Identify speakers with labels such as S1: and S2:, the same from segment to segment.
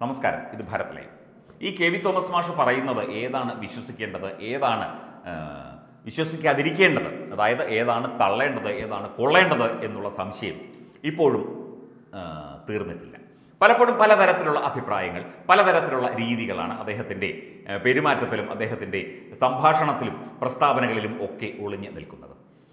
S1: നമസ്കാരം ഇത് ഭാരത് ലൈവ് ഈ കെ വി തോമസ് മാഷ് പറയുന്നത് ഏതാണ് വിശ്വസിക്കേണ്ടത് ഏതാണ് ആ, വിശ്വസിക്കാതിരിക്കേണ്ടത് അതായത് ഏതാണ് തള്ളേണ്ടത് ഏതാണ് കൊള്ളേണ്ടത് എന്നുള്ള സംശയം ഇപ്പോഴും ആ, തീർന്നിട്ടില്ല പലപ്പോഴും പലതരത്തിലുള്ള അഭിപ്രായങ്ങൾ പലതരത്തിലുള്ള രീതികളാണ് അദ്ദേഹത്തിൻ്റെ ആ, പെരുമാറ്റത്തിലും അദ്ദേഹത്തിൻ്റെ സംഭാഷണത്തിലും പ്രസ്താവനകളിലും ഒക്കെ ഒളിഞ്ഞു നിൽക്കുന്നത്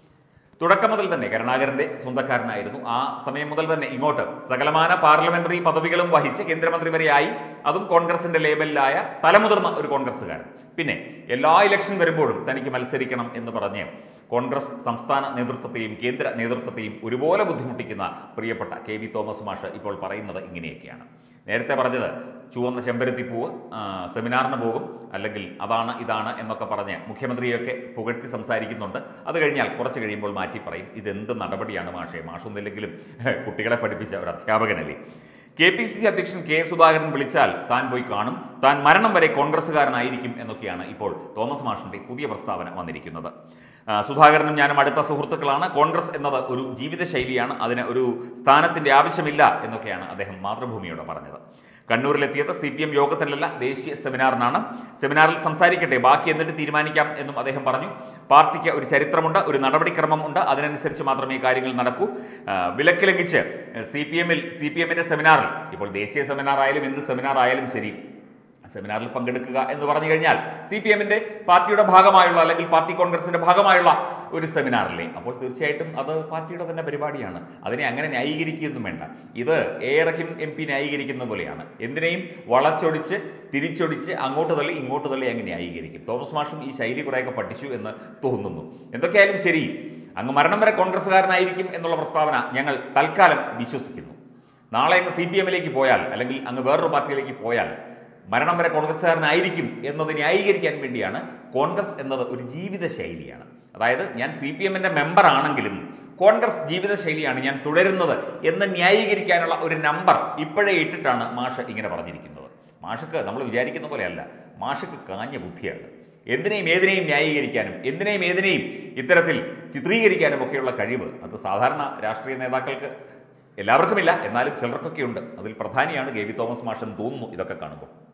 S1: തുടക്കം മുതൽ തന്നെ കരുണാകരന്റെ സ്വന്തക്കാരനായിരുന്നു ആ സമയം മുതൽ തന്നെ ഇങ്ങോട്ട് സകലമാന പാർലമെന്ററി പദവികളും വഹിച്ച് കേന്ദ്രമന്ത്രി വരെയായി അതും കോൺഗ്രസിന്റെ ലേബലിലായ തലമുതിർന്ന ഒരു കോൺഗ്രസ്സുകാരൻ പിന്നെ എല്ലാ ഇലക്ഷൻ വരുമ്പോഴും തനിക്ക് മത്സരിക്കണം എന്ന് പറഞ്ഞ് കോൺഗ്രസ് സംസ്ഥാന നേതൃത്വത്തെയും കേന്ദ്ര നേതൃത്വത്തെയും ഒരുപോലെ ബുദ്ധിമുട്ടിക്കുന്ന പ്രിയപ്പെട്ട കെ വി തോമസ് മാഷ് ഇപ്പോൾ പറയുന്നത് ഇങ്ങനെയൊക്കെയാണ് നേരത്തെ പറഞ്ഞത് ചുവന്ന ചെമ്പരത്തിപ്പൂവ് ആ, സെമിനാറിന് പോകും അല്ലെങ്കിൽ അതാണ് ഇതാണ് എന്നൊക്കെ പറഞ്ഞ് മുഖ്യമന്ത്രിയൊക്കെ പുകഴ്ത്തി സംസാരിക്കുന്നുണ്ട് അത് കഴിഞ്ഞാൽ കുറച്ച് കഴിയുമ്പോൾ മാറ്റി പറയും ഇതെന്ത് നടപടിയാണ് മാഷേ മാഷൊന്നില്ലെങ്കിലും കുട്ടികളെ പഠിപ്പിച്ച ഒരു അധ്യാപകനല്ലേ കെ പി സി സി അധ്യക്ഷൻ കെ സുധാകരൻ വിളിച്ചാൽ താൻ പോയി കാണും താൻ മരണം വരെ കോൺഗ്രസ്സുകാരനായിരിക്കും എന്നൊക്കെയാണ് ഇപ്പോൾ തോമസ് മാഷിന്റെ പുതിയ പ്രസ്താവന വന്നിരിക്കുന്നത് ആ, സുധാകരനും ഞാനും അടുത്ത സുഹൃത്തുക്കളാണ് കോൺഗ്രസ് എന്നത് ഒരു ജീവിതശൈലിയാണ് അതിന് ഒരു സ്ഥാനത്തിന്റെ ആവശ്യമില്ല എന്നൊക്കെയാണ് അദ്ദേഹം മാതൃഭൂമിയോട് പറഞ്ഞത് കണ്ണൂരിലെത്തിയത് സി പി എം യോഗത്തിലല്ല ദേശീയ സെമിനാറിനാണ് സെമിനാറിൽ സംസാരിക്കട്ടെ ബാക്കി എന്നിട്ട് തീരുമാനിക്കാം എന്നും അദ്ദേഹം പറഞ്ഞു പാർട്ടിക്ക് ഒരു ചരിത്രമുണ്ട് ഒരു നടപടിക്രമം ഉണ്ട് അതിനനുസരിച്ച് മാത്രമേ ഈ കാര്യങ്ങൾ നടക്കൂ ആ, വിലക്ക് ലംഘിച്ച് സി പി എമ്മിൽ സി പി എമ്മിന്റെ സെമിനാറിൽ ഇപ്പോൾ ദേശീയ സെമിനാർ ആയാലും എന്ത് സെമിനാർ ആയാലും ശരി സെമിനാറിൽ പങ്കെടുക്കുക എന്ന് പറഞ്ഞു കഴിഞ്ഞാൽ സി പി എമ്മിന്റെ പാർട്ടിയുടെ ഭാഗമായുള്ള അല്ലെങ്കിൽ പാർട്ടി കോൺഗ്രസിന്റെ ഭാഗമായുള്ള ഒരു സെമിനാറില്ലേ അപ്പോൾ തീർച്ചയായിട്ടും അത് പാർട്ടിയുടെ തന്നെ പരിപാടിയാണ് അതിനെ അങ്ങനെ ന്യായീകരിക്കുകയൊന്നും വേണ്ട ഇത് എ റഹീം എം പി ന്യായീകരിക്കുന്ന പോലെയാണ് എന്തിനേയും വളച്ചൊടിച്ച് തിരിച്ചൊടിച്ച് അങ്ങോട്ട് തള്ളി ഇങ്ങോട്ട് തള്ളി അങ്ങ് ന്യായീകരിക്കും തോമസ് മാഷും ഈ ശൈലി കുറേയൊക്കെ പഠിച്ചു എന്ന് തോന്നുന്നു എന്തൊക്കെയായാലും ശരി അങ്ങ് മരണം വരെ കോൺഗ്രസ്സുകാരനായിരിക്കും എന്നുള്ള പ്രസ്താവന ഞങ്ങൾ തൽക്കാലം വിശ്വസിക്കുന്നു നാളെ അങ്ങ് സി പി എമ്മിലേക്ക് പോയാൽ അല്ലെങ്കിൽ അങ്ങ് വേറൊരു പാർട്ടിയിലേക്ക് പോയാൽ മരണം വരെ കോൺഗ്രസ്സുകാരനായിരിക്കും എന്നത് ന്യായീകരിക്കാൻ വേണ്ടിയാണ് കോൺഗ്രസ് എന്നത് ഒരു ജീവിത ശൈലിയാണ് അതായത് ഞാൻ സി പി എമ്മിൻ്റെ മെമ്പർ ആണെങ്കിലും കോൺഗ്രസ് ജീവിത ശൈലിയാണ് ഞാൻ തുടരുന്നത് എന്ന് ന്യായീകരിക്കാനുള്ള ഒരു നമ്പർ ഇപ്പോഴേ ഇട്ടിട്ടാണ് മാഷ് ഇങ്ങനെ പറഞ്ഞിരിക്കുന്നത് മാഷക്ക് നമ്മൾ വിചാരിക്കുന്ന പോലെയല്ല മാഷക്ക് കാഞ്ഞ ബുദ്ധിയാണ് എന്തിനേയും ഏതിനേയും ന്യായീകരിക്കാനും എന്തിനേയും ഏതിനേയും ഇത്തരത്തിൽ ചിത്രീകരിക്കാനും ഒക്കെയുള്ള കഴിവ് അത് സാധാരണ രാഷ്ട്രീയ നേതാക്കൾക്ക് എല്ലാവർക്കുമില്ല എന്നാലും ചിലർക്കൊക്കെ ഉണ്ട് അതിൽ പ്രധാനിയാണ് കെ വി തോമസ് മാഷെന്ന് തോന്നുന്നു ഇതൊക്കെ കാണുമ്പോൾ